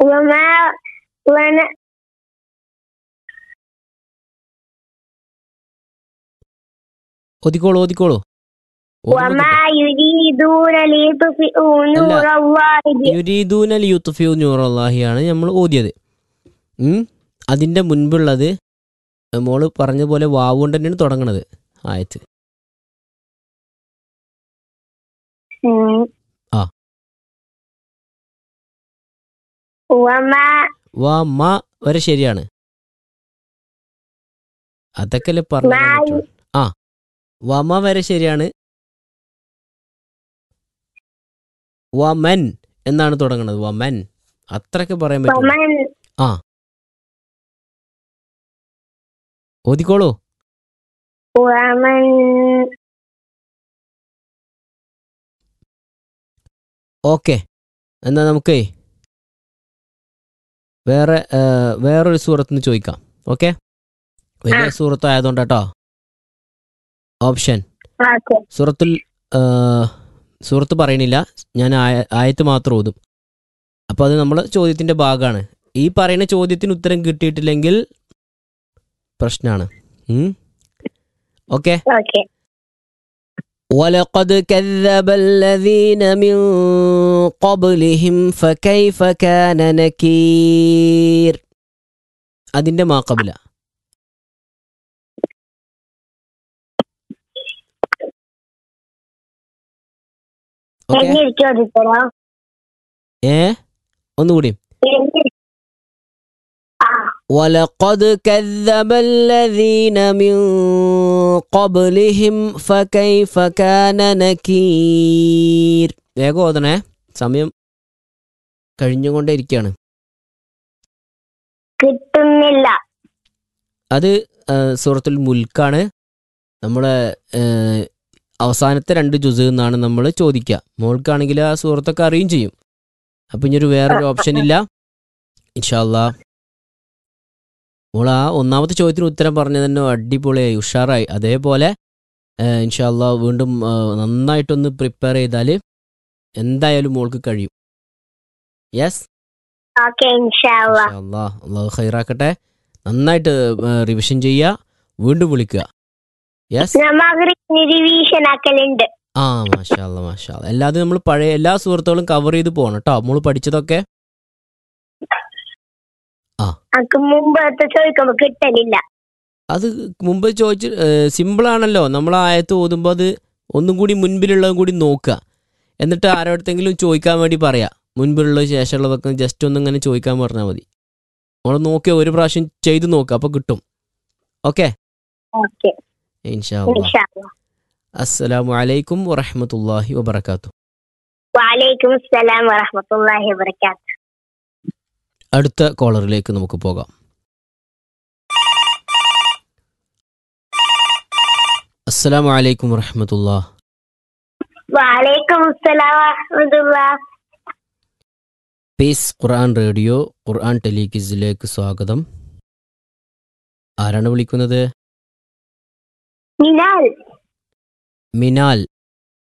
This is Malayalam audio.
وما ون ഒതിക്കോളൂ ഒതിക്കോളൂ وما يريدون ليطفئوا نور الله ب- യുരീദൂനൽ യൂത്തുഫിയു നൂറല്ലാഹിയാണ് നമ്മൾ ഓതിയത് ഉം. അതിന്റെ മുൻപുള്ളത് മോള് പറഞ്ഞ പോലെ വാവ് കൊണ്ട് തന്നെയാണ് തുടങ്ങണത് ആയത്ത് ഉം. ആ. وما വാ മ വരെ ശരിയാണ് അതൊക്കെ പറഞ്ഞു മാ- ആ വമ വരെ ശരിയാണ് വമൻ എന്നാണ് തുടങ്ങുന്നത് വമൻ അത്രയൊക്കെ പറയാൻ പറ്റും ومن ഓതിക്കോളൂ ومن ഓക്കെ എന്നാ നമുക്കേ വേറെ ആ, വേറൊരു സൂറത്ത് നിന്ന് ചോദിക്കാം ഓക്കെ വലിയ സൂറത്ത് ആയതുകൊണ്ടാട്ടോ ഓപ്ഷൻ ഓക്കെ സൂറത്തുൽ ആ, സൂറത്ത് പറയണില്ല ഞാൻ ആയ- ആയത്ത് മാത്രം ഓതും അപ്പോൾ അത് നമ്മൾ ചോദ്യത്തിൻ്റെ ഭാഗമാണ് ഈ പറയുന്ന ചോദ്യത്തിന് ഉത്തരം കിട്ടിയിട്ടില്ലെങ്കിൽ പ്രശ്നമാണ് ഓക്കെ ഓക്കെ ولقد كذب الذين من قبلهم فكيف كان نكير അതിന്റെ മാക്കബില ഓക്കെ എന്നെ ചോദിച്ചോ ഏ ഒന്നുകൂടി ആ ولقد كذب الذين من قبلهم فكيف كان نكير വേഗം ഓതണേ സമയം കഴിഞ്ഞുകൊണ്ടേ ഇരിക്കുകയാണ് കിട്ടുന്നില്ല അത് ആ, സൂറത്തുൽ മുൽക്കാണ് നമ്മളെ ആ, അവസാനത്തെ രണ്ട് ജുസ് എന്നാണ് നമ്മൾ ചോദിക്കുക മോൾക്കാണെങ്കിൽ ആ സൂറത്തൊക്കെ അറിയും ചെയ്യും അപ്പം ഇനിയൊരു വേറൊരു ഓപ്ഷൻ ഇല്ല ഇൻഷാല്ലാ മോൾ ആ ഒന്നാമത്തെ ചോദ്യത്തിന് ഉത്തരം പറഞ്ഞു തന്നെ അടിപൊളിയായി ഉഷാറായി അതേപോലെ ആ, ഇൻഷാല്ലാ വീണ്ടും ആ, നന്നായിട്ടൊന്ന് പ്രിപ്പയർ ചെയ്താൽ എന്തായാലും മോൾക്ക് കഴിയും യെസ് ഓക്കെ ഇൻഷാല്ല ഇൻഷാല്ലാ അള്ളാഹു ഖൈറാക്കട്ടെ നന്നായിട്ട് റിവിഷൻ ചെയ്യുക വീണ്ടും വിളിക്കുക യെസ് നമ്മ റിവിഷൻ ആക്കലുണ്ട് ആ മാഷാല്ല മാഷാല്ല അല്ലാതെ നമ്മൾ പഴയ എല്ലാ സുഹൃത്തുക്കളും കവർ ചെയ്ത് പോകണം കേട്ടോ നമ്മൾ പഠിച്ചതൊക്കെ നമുക്ക് മുമ്പത്തെ ചോദിക്കുമ്പോ കിട്ടലില്ല അത് മുമ്പ് ചോദിച്ച് സിമ്പിളാണല്ലോ നമ്മൾ ആയത്ത് ഓതുമ്പോൾ അത് ഒന്നും കൂടി മുൻപിലുള്ളതും കൂടി നോക്കുക എന്നിട്ട് ആരോടത്തെങ്കിലും ചോദിക്കാൻ വേണ്ടി പറയാം മുൻപിലുള്ളത് ശേഷമുള്ളതൊക്കെ ജസ്റ്റ് ഒന്ന് ഇങ്ങനെ ചോദിക്കാൻ പറഞ്ഞാൽ മതി നമ്മൾ നോക്കിയ ഒരു പ്രാവശ്യം ചെയ്ത് നോക്കുക അപ്പോൾ കിട്ടും ഓക്കെ ഓക്കെ ഇൻഷാ ഇൻഷാല്ല അസ്സലാമു അലൈക്കും വറഹമത്തല്ലാഹി വബർക്കാത്തു വലൈക്കും അസ്സലാം വറഹമത്തുള്ളാഹി വബറകാത്ത് അടുത്ത കോളറിലേക്ക് നമുക്ക് പോകാം അസ്സലാമു അലൈക്കും വറഹമത്തുല്ലാ വലൈക്കും അസ്സലാം വറഹമത്തുള്ളാഹ് പീസ് ഖുർആൻ റേഡിയോ ഖുർആൻ ടെലിക്വിസിലേക്ക് സ്വാഗതം ആരാണ് വിളിക്കുന്നത് മിനാൽ മിനാൽ